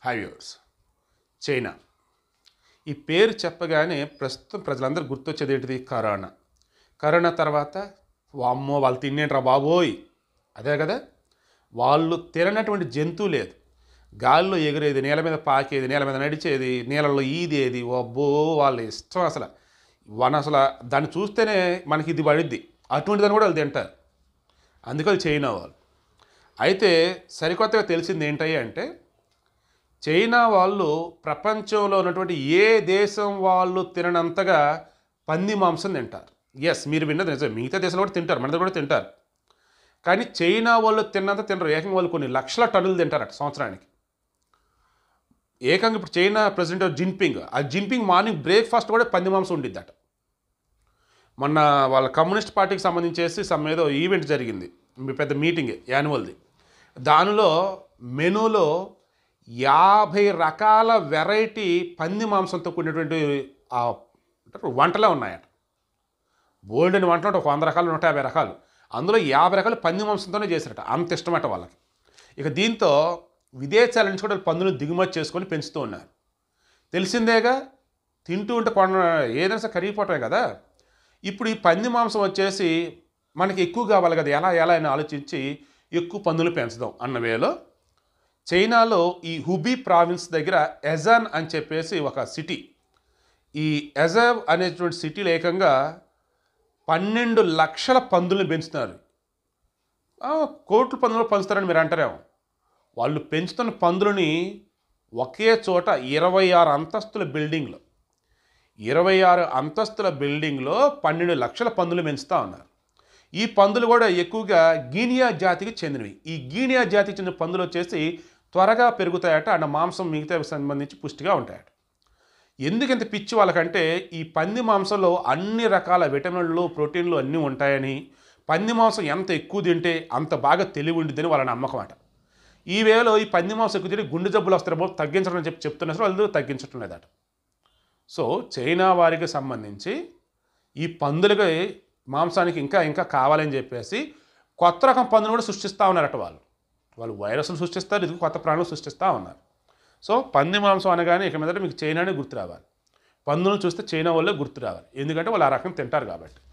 high viewers China ఈ పేరు చెప్పగానే ప్రస్తుతం ప్రజలందరూ గుర్తొచ్చేది ఏంటిది కరోనా కరోనా తర్వాత వామ్మో వాళ్ళు తినేంట్రా బాబోయ్ అదే కదా వాళ్ళు తిననటువంటి జంతువు లేదు గాల్లో ఎగిరేది నేల మీద పాకేది నేల మీద నడిచేది నీళ్ళలో ఈదేది అబ్బో వాళ్ళ ఇష్టం అసలు వన అసలు దాన్ని చూస్తేనే మనకి ఇది పడిద్ది అటువంటిదని కూడా వాళ్ళు తింటారు అందుకని చైనా వాళ్ళు అయితే సరికొత్తగా తెలిసింది ఏంటయ్యా అంటే చైనా వాళ్ళు ప్రపంచంలో ఉన్నటువంటి ఏ దేశం వాళ్ళు తిననంతగా పంది మాంసం తింటారు ఎస్ మీరు విన్నది నిజం మిగతా దేశాలు కూడా తింటారు మన దగ్గర కూడా తింటారు కానీ చైనా వాళ్ళు తిన్నంత తినరు ఏకంగా వాళ్ళు కొన్ని లక్షల టన్నులు తింటారట సంవత్సరానికి ఏకంగా ఇప్పుడు చైనా ప్రెసిడెంట్ జిన్పింగ్ ఆ జిన్పింగ్ మార్నింగ్ బ్రేక్ఫాస్ట్ కూడా పంది మాంసం ఉండిద్దట మొన్న వాళ్ళ కమ్యూనిస్ట్ పార్టీకి సంబంధించేసి సమ్ ఏదో ఈవెంట్ జరిగింది పెద్ద మీటింగ్ యాన్యువల్ది దానిలో మెనూలో యాభై రకాల వెరైటీ పంది మాంసంతో కూడినటువంటి ఆ అంటారు వంటలే ఉన్నాయట బోల్డ్ అని వంటలు ఒక వంద రకాలు నూట యాభై రకాలు అందులో యాభై రకాలు పంది మాంసంతోనే చేశారట అంత ఇష్టమట వాళ్ళకి ఇక దీంతో విదేశాల నుంచి కూడా పందులు దిగుమతి చేసుకొని పెంచుతూ ఉన్నారు తెలిసిందేగా తింటూ ఉంటే కొండ ఏదైనా సరే కరిగిపోవటమే కదా ఇప్పుడు ఈ పంది మాంసం వచ్చేసి మనకి ఎక్కువ కావాలి కదా ఎలా ఎలా అని ఆలోచించి ఎక్కువ పందులు పెంచుదాం అన్న వేలో చైనాలో ఈ హుబీ ప్రావిన్స్ దగ్గర ఎజాన్ అని చెప్పేసి ఒక సిటీ ఈ ఎజావ్ అనేటువంటి సిటీలో ఏకంగా పన్నెండు లక్షల పందులను పెంచుతున్నారు ఆ, కోట్ల పందులు పెంచుతారని మీరు అంటారేమో వాళ్ళు పెంచుతున్న పందులని ఒకే చోట ఇరవై ఆరు అంతస్తుల బిల్డింగ్లో ఇరవై ఆరు అంతస్తుల బిల్డింగ్లో పన్నెండు లక్షల పందులు పెంచుతూ ఉన్నారు ఈ పందులు కూడా ఎక్కువగా గీనియా జాతికి చెందినవి ఈ గీనియా జాతికి చెందిన పందులు వచ్చేసి త్వరగా పెరుగుతాయట అండ్ మాంసం మిగతా సంబంధించి పుష్టిగా ఉంటాయట ఎందుకు ఇంత పిచ్చి వాళ్ళకంటే ఈ పంది మాంసంలో అన్ని రకాల విటమిన్లు ప్రోటీన్లు అన్నీ ఉంటాయని పంది మాంసం ఎంత ఎక్కువ తింటే అంత బాగా తెలివి ఉండిద్దని వాళ్ళ నమ్మకం అట ఈ వేళలో ఈ పంది మాంసం ఎక్కువ తింటే గుండె జబ్బులు వస్తారేమో తగ్గించడం అని చెప్పి చెప్తున్నా సరే వాళ్ళు తగ్గించడం లేదట సో చైనా వారికి సంబంధించి ఈ పందులకి మాంసానికి ఇంకా ఇంకా కావాలని చెప్పేసి కొత్త రకం పందులు కూడా సృష్టిస్తూ ఉన్నారట వాళ్ళు వాళ్ళు వైరస్లు సృష్టిస్తారు ఇది కొత్త ప్రాణులు సృష్టిస్తూ ఉన్నారు సో పంది మాంసం అనగానే ఇక మీదట మీకు చైనానే గుర్తు రావాలి పందులను చూస్తే చైనా వాళ్ళే గుర్తు రావాలి ఎందుకంటే వాళ్ళు ఆ రకం తింటారు కాబట్టి